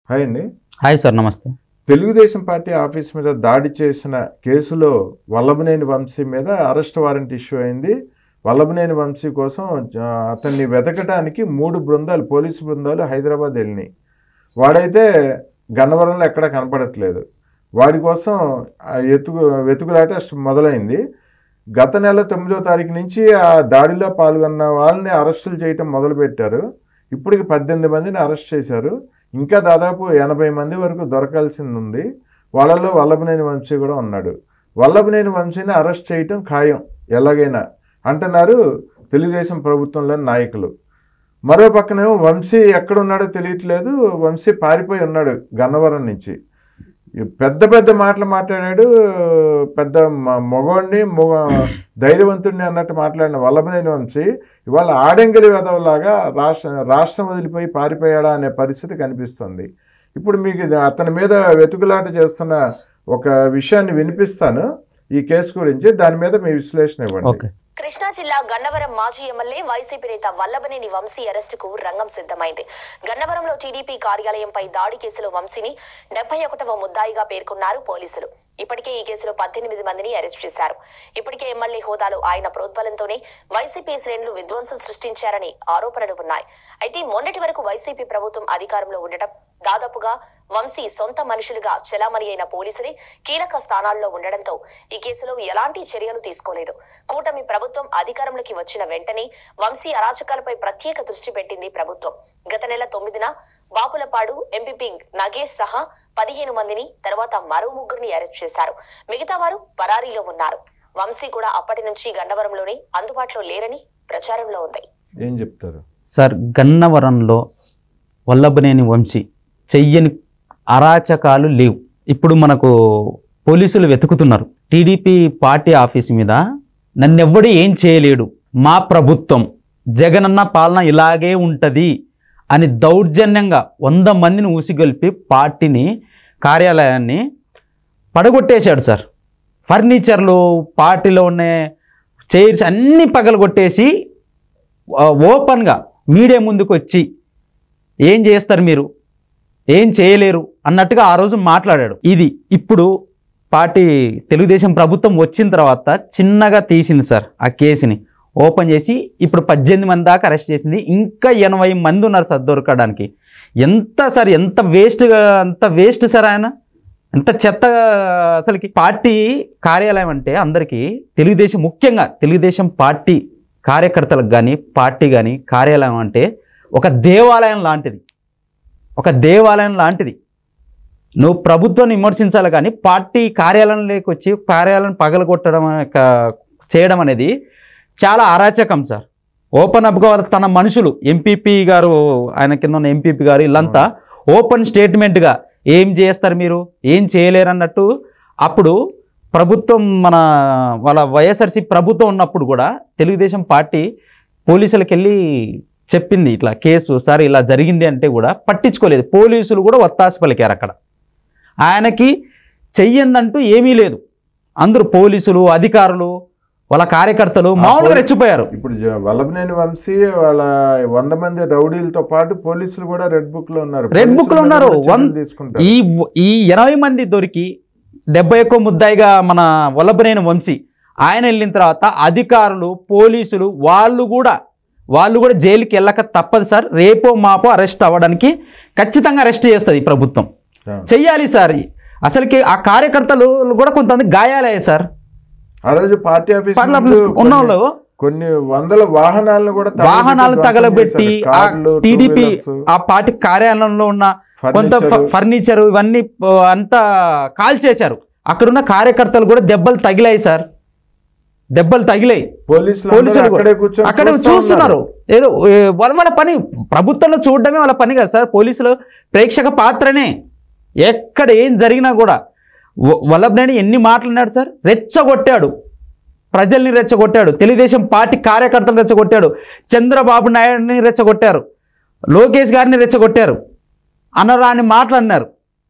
Hi అండి hi sir నమస్తే Telugu Desam party office మీద దాడి చేసిన కేసులో వల్లభనేని వంశీ మీద అరెస్ట్ వారెంట్ ఇష్యూ అయింది వల్లభనేని వంశీ కోసం ఆ, అతన్ని వెతకడానికి మూడు బృందాలు పోలీసు బృందాలు హైదరాబాద్ వెళ్ళినాయి వాడైతే గన్నవరంలో ఎక్కడ కనపడట్లేదు వాడి కోసం ఆ ఎతుకు వెతుకులాట మొదలైంది గత నెల తొమ్మిదో తారీఖు నుంచి ఆ దాడిలో పాల్గొన్న వాళ్ళని అరెస్టులు చేయటం మొదలుపెట్టారు ఇప్పటికి పద్దెనిమిది మందిని అరెస్ట్ చేశారు ఇంకా దాదాపు ఎనభై మంది వరకు దొరకాల్సింది ఉంది వాళ్ళలో వల్లభనేని వంశీ కూడా ఉన్నాడు వల్లభనేని వంశీని అరెస్ట్ చేయటం ఖాయం ఎలాగైనా అంటున్నారు తెలుగుదేశం ప్రభుత్వంలోని నాయకులు మరో పక్కనేమో వంశీ ఎక్కడున్నాడో తెలియట్లేదు వంశీ పారిపోయి ఉన్నాడు గన్నవరం నుంచి ఈ పెద్ద పెద్ద మాటలు మాట్లాడాడు పెద్ద మ- మగవాడిని మొగ ధైర్యవంతుడిని అన్నట్టు మాట్లాడిన వల్లభనేని వంశీ ఇవాళ ఆడంగిలి వెదవలాగా రాష్ట్ర రాష్ట్రం వదిలిపోయి పారిపోయాడా అనే పరిస్థితి కనిపిస్తుంది ఇప్పుడు మీకు ఇది అతని మీద వెతుకులాట చేస్తున్న ఒక విషయాన్ని వినిపిస్తాను ఈ కేసు గురించి దాని మీద మీ విశ్లేషణ ఇవ్వండి ఓకే కృష్ణా జిల్లా గన్నవరం మాజీ ఎమ్మెల్యే వైసీపీ నేత వల్లభనేని వంశీ అరెస్టుకు రంగం సిద్ధమైంది గన్నవరంలో టీడీపీ కార్యాలయంపై దాడి కేసులో వంశీని డెబ్బై ఒకటవ ముద్దాయిగా పేర్కొన్నారు పోలీసులు ఇప్పటికే ఈ కేసులో పద్దెనిమిది మందిని అరెస్ట్ చేశారు ఇప్పటికే ఎమ్మెల్యే హోదాలో ఆయన ప్రోద్బలంతోనే వైసీపీ శ్రేణులు విధ్వంసం సృష్టించారని ఆరోపణలు ఉన్నాయి అయితే మొన్నటి వరకు వైసీపీ ప్రభుత్వం అధికారంలో ఉండటం దాదాపుగా వంశీ సొంత మనుషులుగా చెలామణి అయిన పోలీసులే కీలక స్థానాల్లో ఉండడంతో ఈ కేసులో ఎలాంటి చర్యలు తీసుకోలేదు కూటమి ప్రభుత్వం అధికారంలోకి వచ్చిన వెంటనే వంశీ అరాచకాలపై ప్రత్యేక దృష్టి పెట్టింది ప్రభుత్వం గత నెల తొమ్మిదిన బాపులపాడు ఎంపీపీ నగేష్ సహా పదిహేను మందిని తర్వాత మరో ముగ్గురిని అరెస్ట్ చేశారు మిగతా వారు పరారీలో ఉన్నారు వంశీ కూడా అప్పటి నుంచి గండవరంలోనే అందుబాటులో లేరని ప్రచారంలో ఉంది ఏం చెప్తారు సార్ గన్నవరంలో వల్లభనేని వంశీ చెయ్యని అరాచకాలు లేవు ఇప్పుడు మనకు పోలీసులు వెతుకుతున్నారు టీడీపీ పార్టీ ఆఫీస్ మీద నన్నెవ్వడు ఏం చేయలేడు మా ప్రభుత్వం జగనన్న పాలన ఇలాగే ఉంటుంది అని దౌర్జన్యంగా వంద మందిని ఊసిగొల్పి పార్టీని కార్యాలయాన్ని పడగొట్టేశాడు సార్ ఫర్నిచర్లు పార్టీలో ఉన్న చైర్స్ అన్నీ పగలగొట్టేసి ఆ, ఓపెన్గా మీడియా ముందుకు వచ్చి ఏం చేస్తారు మీరు ఏం చేయలేరు అన్నట్టుగా ఆ రోజు మాట్లాడాడు ఇది ఇప్పుడు పార్టీ తెలుగుదేశం ప్రభుత్వం వచ్చిన తర్వాత చిన్నగా తీసింది సార్ ఆ కేసుని ఓపెన్ చేసి ఇప్పుడు పద్దెనిమిది మంది దాకా అరెస్ట్ చేసింది ఇంకా ఎనభై మంది ఉన్నారు సార్ దొరకడానికి ఎంత సార్ ఎంత వేస్ట్గా ఎంత వేస్ట్ సార్ ఆయన ఎంత చెత్త అసలుకి పార్టీ కార్యాలయం అంటే అందరికీ తెలుగుదేశం ముఖ్యంగా తెలుగుదేశం పార్టీ కార్యకర్తలకు కానీ పార్టీ కానీ కార్యాలయం అంటే ఒక దేవాలయం లాంటిది ఒక దేవాలయం లాంటిది నువ్వు ప్రభుత్వాన్ని విమర్శించాలి కానీ పార్టీ కార్యాలయంలోకి వచ్చి కార్యాలయం పగలగొట్టడం క- చేయడం అనేది చాలా అరాచకం సార్ ఓపెన్ అప్గా తన మనుషులు ఎంపీపీ గారు ఆయన కింద ఉన్న ఎంపీపీ గారు వీళ్ళంతా ఓపెన్ స్టేట్మెంట్గా ఏం చేస్తారు మీరు ఏం చేయలేరు అన్నట్టు అప్పుడు ప్రభుత్వం మన వాళ్ళ వైఎస్ఆర్సీ ప్రభుత్వం ఉన్నప్పుడు కూడా తెలుగుదేశం పార్టీ పోలీసులకు వెళ్ళి చెప్పింది ఇట్లా కేసు సార్ ఇలా జరిగింది అంటే కూడా పట్టించుకోలేదు పోలీసులు కూడా ఒత్తాసి పలికారు అక్కడ ఆయనకి చెయ్యందంటూ ఏమీ లేదు అందరూ పోలీసులు అధికారులు వాళ్ళ కార్యకర్తలు మామూలుగా పోలీ- రెచ్చిపోయారు ఇప్పుడు జ- వల్లభనేని వంశీ వాళ్ళ వంద మంది రౌడీలతో పాటు పోలీసులు కూడా రెడ్ బుక్ లో ఉన్నారు రెడ్ బుక్ లో పోలీసుల మీద ఉన్నారు కూడా చర్యలు వన్- తీసుకుంటారు ఈ ఈ ఎనభై మంది దొరికి డెబ్బై ఎక్కువ ముద్దాయిగా మన వల్లభనేని వంశీ ఆయన వెళ్ళిన తర్వాత అధికారులు పోలీసులు వాళ్ళు కూడా వాళ్ళు కూడా జైలుకి వెళ్ళక తప్పదు సార్ రేపో మాపో అరెస్ట్ అవ్వడానికి ఖచ్చితంగా అరెస్ట్ చేస్తుంది ఈ ప్రభుత్వం ఆ. చెయ్యాలి సార్ అసలుకి ఆ కార్యకర్తలు కూడా కొంతమంది గాయాలయ్యాయి సార్ ఆ రోజు పార్టీ ఆఫీస్ పర్ల ముందు ఉన్న కొన్ని- వాళ్ళు కొన్ని వందల వాహనాలను కూడా తగలబెట్టి వాహనాలు ధ్వంసం తగలబెట్టి చేశారు. ఆ కార్లు, టూ టీడీపీ వీలర్స్, ఆ పార్టీ కార్యాలయంలో ఉన్న కొంత ఫర్నిచరు. ఫర్నిచర్ ఇవన్నీ ఆ, అంతా కాల్ చేశారు అక్కడున్న కార్యకర్తలు కూడా దెబ్బలు తగిలాయి సార్ దెబ్బలు తగిలాయి పోలీసులు పోలీసులు అందరూ అక్కడే కూడా కూర్చొని అక్కడే చూస్తా చూస్తున్నారు ఉన్నారు. ఏదో ఏ, వాళ్ళ వాళ్ళ పని ప్రభుత్వంలో చూడడమే వాళ్ళ పని కదా సార్ పోలీసులు ప్రేక్షక పాత్రనే ఎక్కడ ఏం జరిగినా కూడా వ- వల్లభనేని ఎన్ని మాట్లాడినాడు సార్ రెచ్చగొట్టాడు ప్రజల్ని రెచ్చగొట్టాడు తెలుగుదేశం పార్టీ కార్యకర్తలు రెచ్చగొట్టాడు చంద్రబాబు నాయుడిని రెచ్చగొట్టారు లోకేష్ గారిని రెచ్చగొట్టారు అనరాని మాట్లాడినారు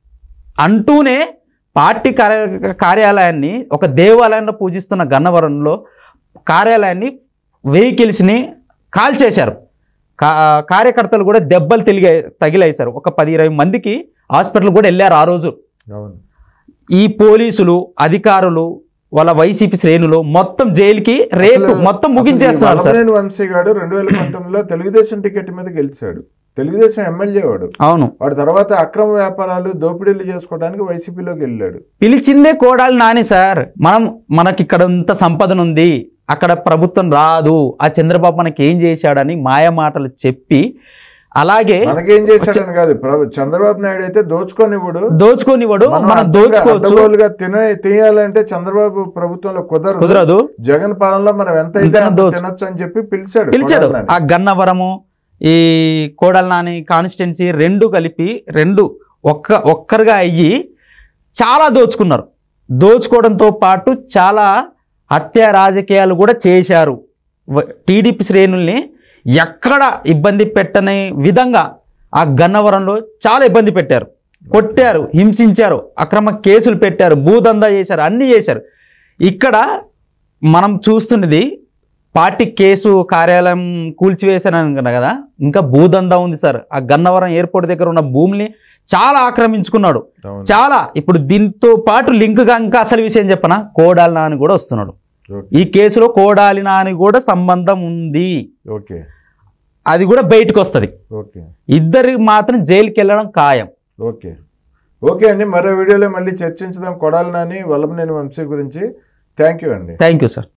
అంటూనే పార్టీ కార్య కార్యాలయాన్ని ఒక దేవాలయంలో పూజిస్తున్న గన్నవరంలో కార్యాలయాన్ని వెహికల్స్ని కాల్ చేశారు కా కార్యకర్తలు కూడా దెబ్బలు తెలిగా తగిలాయి సార్ ఒక పది ఇరవై మందికి హాస్పిటల్ కూడా వెళ్ళారు ఆ రోజు అవును ఈ పోలీసులు అధికారులు వాళ్ళ వైసీపీ శ్రేణులు మొత్తం జైలుకి రేపు అసలు- మొత్తం అసలు ఈ ముగించేస్తున్నారు సార్ వల్లభనేని వంశీ గారు రెండు వేల పంతొమ్మిదిలో తెలుగుదేశం టికెట్ మీద గెలిచాడు తెలుగుదేశం ఎమ్మెల్యే వాడు అవును వాడు తర్వాత అక్రమ వ్యాపారాలు దోపిడీలు చేసుకోవడానికి వైసీపీలోకి వెళ్ళాడు పిలిచిందే కోడాలి నాని సార్ మనం మనకి ఇక్కడ ఇంత సంపదన ఉంది అక్కడ ప్రభుత్వం రాదు ఆ చంద్రబాబు మనకి ఏం చేశాడని మాయ మాటలు చెప్పి అలాగే మనకేం చేశాడని కాదు ప్రభు- చంద్రబాబు నాయుడు అయితే దోచుకోనివ్వడు దోచుకోనివాడు మనం మనం అడ్డంగా- దోచుకోవచ్చు అడ్డగోలుగా తిన తీయాలంటే చంద్రబాబు ప్రభుత్వంలో కుదరదు కుదరదు జగన్ పాలనలో మనం ఎంత అయితే ఇంకా అంత దోచు- తినొచ్చు అని చెప్పి పిలిచాడు పిలిచాడు కొడాలి ఆ గన్నవరము ఈ కోడల నాని కాన్స్టిట్యున్సీ రెండు కలిపి రెండు ఒక్క ఒక్కరుగా అయ్యి చాలా దోచుకున్నారు దోచుకోవడంతో పాటు చాలా హత్య రాజకీయాలు కూడా చేశారు వ- టీడీపీ శ్రేణుల్ని ఎక్కడ ఇబ్బంది పెట్టని విధంగా ఆ గన్నవరంలో చాలా ఇబ్బంది పెట్టారు కొట్టారు హింసించారు అక్రమ కేసులు పెట్టారు భూదందా చేశారు అన్నీ చేశారు ఇక్కడ మనం చూస్తున్నది పార్టీ కేసు కార్యాలయం కూల్చివేశాను కదా ఇంకా భూదందా ఉంది సార్ ఆ గన్నవరం ఎయిర్పోర్ట్ దగ్గర ఉన్న భూమిని చాలా ఆక్రమించుకున్నాడు అవును. చాలా ఇప్పుడు దీంతో పాటు లింక్గా ఇంకా అసలు విషయం చెప్పనా కోడాలి నాని కూడా వస్తున్నాడు ఓకే. ఈ కేసులో కోడాలి నాని కూడా సంబంధం ఉంది ఓకే అది కూడా బయటకు వస్తుంది ఓకే ఇద్దరికి మాత్రం జైలుకి వెళ్ళడం ఖాయం ఓకే ఓకే అండి మరో వీడియోలో మళ్ళీ చర్చించుదాం కొడాలి నాని వల్లభనేని వంశీ గురించి థ్యాంక్ యూ అండి థ్యాంక్ యూ సార్